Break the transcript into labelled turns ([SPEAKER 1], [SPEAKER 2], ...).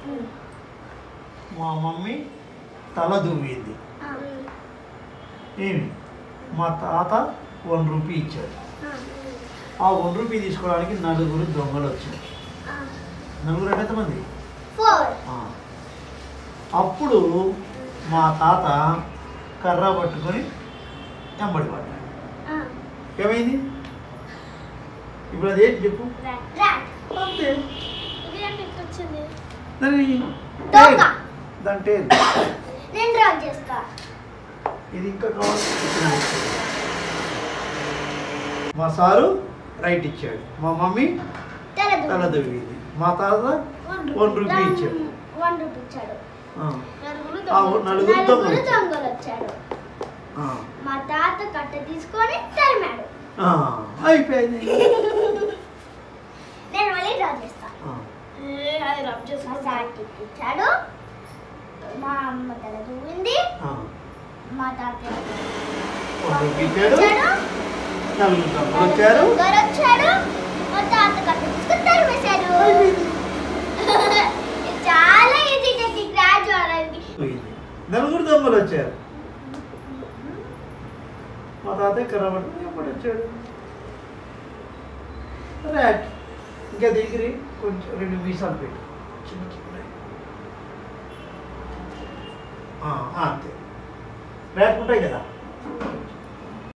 [SPEAKER 1] మా మమ్మీ తల దువ్వింది ఏమి మా తాత వన్ రూపీ ఇచ్చాడు ఆ వన్ రూపీ తీసుకోవడానికి నలుగురు దొంగలు వచ్చారు నలుగురు అంటే ఎంతమంది
[SPEAKER 2] ఫోర్
[SPEAKER 1] ఆ. అప్పుడు మా తాత కర్ర పట్టుకొని వెంబడి పడ్డాడు ఏమైంది ఇప్పుడు అదేంటి చెప్పు
[SPEAKER 2] ర్యాట్
[SPEAKER 1] అంతే
[SPEAKER 2] ఇది అంటే ఎట్లా వచ్చింది
[SPEAKER 1] దాని
[SPEAKER 2] దొంగ.
[SPEAKER 1] దాని టేల్
[SPEAKER 2] నేను డ్రా చేస్తా
[SPEAKER 1] ఇది ఇంకా కావాలి మా సారు రైట్ ఇచ్చాడు మా మమ్మీ
[SPEAKER 2] తెలదు
[SPEAKER 1] తల దువ్వింది మా తాత వన్ రూపీ ఇచ్చాడు
[SPEAKER 2] వన్ రూపీ ఇచ్చాడు
[SPEAKER 1] ఆ,
[SPEAKER 2] నలుగురు
[SPEAKER 1] ఆ,
[SPEAKER 2] దొంగలు
[SPEAKER 1] నలుగురు
[SPEAKER 2] నలుగురు
[SPEAKER 1] దొంగలు వచ్చారు.
[SPEAKER 2] దొంగలు వచ్చాడు
[SPEAKER 1] ఆ,
[SPEAKER 2] మా తాత కట్ట తీసుకొని తరిమాడు
[SPEAKER 1] ఆ, అయిపోయింది
[SPEAKER 2] నేను మళ్ళీ డ్రా చేస్తా
[SPEAKER 1] ఆ,
[SPEAKER 2] అది రబ్ చేసి మా తాత ఇచ్చాడు మా అమ్మ తల దూవింది
[SPEAKER 1] ఆ,
[SPEAKER 2] మా తాత
[SPEAKER 1] వన్ రూపీ ఇచ్చాడు
[SPEAKER 2] ఇచ్చాడు
[SPEAKER 1] నలుగురు దొంగలు వచ్చారు
[SPEAKER 2] దొంగలు వచ్చాడు మా తాత కట్ట తీసుకొని తరిమేశాడు
[SPEAKER 1] అయిపోయింది.
[SPEAKER 2] ఇది చాలా ఈజీ టెక్నిక్ క్రాచ్ అవడానికి
[SPEAKER 1] పోయింది. నలుగురు దొంగలు వచ్చారు మా తాతయ్య కర్ర పట్టుకుని ఎప్పుడు వచ్చాడు ర్యాట్ ఇంకా దగ్గర కొంచెం రెండు మీసాలు పెట్టు చిన్న చిన్న ఆ, ఆ, అంతే ర్యాట్ ఉంటాయి కదా